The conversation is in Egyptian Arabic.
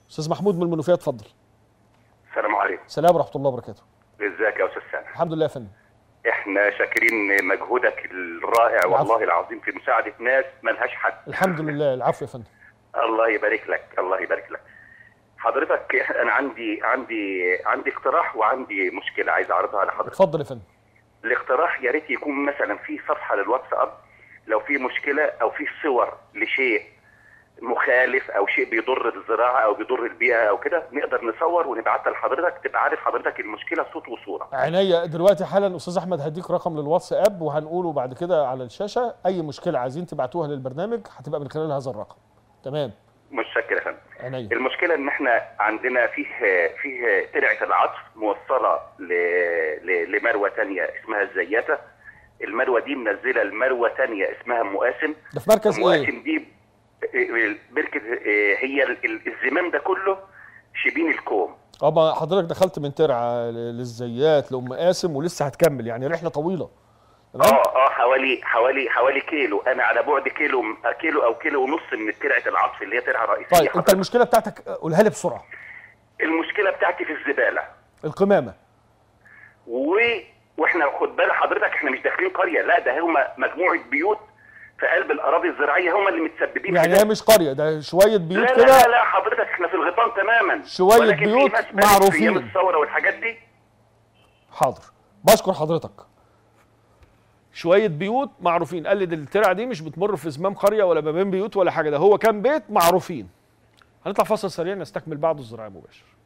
استاذ محمود من المنوفيه اتفضل السلام عليكم سلام ورحمه الله وبركاته ازيك يا استاذ سامح الحمد لله يا فندم احنا شاكرين مجهودك الرائع العفو. والله العظيم في مساعده ناس ملهاش حد الحمد لله العفو يا فندم الله يبارك لك الله يبارك لك حضرتك انا عندي عندي عندي اقتراح وعندي مشكله عايز اعرضها على حضرتك اتفضل يا فندم الاقتراح يا ريت يكون مثلا في صفحه للواتساب لو في مشكله او في صور لشيء مخالف او شيء بيضر الزراعه او بيضر البيئه او كده نقدر نصور ونبعتها لحضرتك تبقى عارف حضرتك المشكله صوت وصوره عينيا دلوقتي حالا استاذ احمد هديك رقم للواتساب وهنقوله بعد كده على الشاشه اي مشكله عايزين تبعتوها للبرنامج هتبقى من خلال هذا الرقم تمام متشكر يا فندم عينيا المشكله ان احنا عندنا فيه فيه ترعه العطف موصله ل... ل... لمروه تانية اسمها الزياته المروه دي منزله المروه تانية اسمها مقاسم ده في مركز ايه مقاسم دي بركه هي ال- ال- الزمام ده كله شبين الكوم اه ما حضرتك دخلت من ترعه ل- للزيات لام قاسم ولسه هتكمل يعني رحله طويله تمام اه اه حوالي حوالي حوالي كيلو انا على بعد كيلو كيلو او كيلو ونص من ترعه العطف اللي هي ترعه رئيسيه طيب انت حضرتك. المشكله بتاعتك قولها لي بسرعه المشكله بتاعتي في الزباله القمامه و... واحنا خد بال حضرتك احنا مش داخلين قريه لا ده هم مجموعه بيوت في قلب الاراضي الزراعيه هم اللي متسببين يعني في هي ده. مش قريه ده شويه بيوت لا لا لا, كده لا حضرتك احنا في الغيطان تماما شوية ولكن في بيوت ناس بنت معروفين. في ايام الثوره والحاجات دي حاضر بشكر حضرتك شويه بيوت معروفين قال لي دي الترعه دي مش بتمر في زمام قريه ولا ما بين بيوت ولا حاجه ده هو كام بيت معروفين هنطلع فاصل سريع نستكمل بعده الزراعه مباشر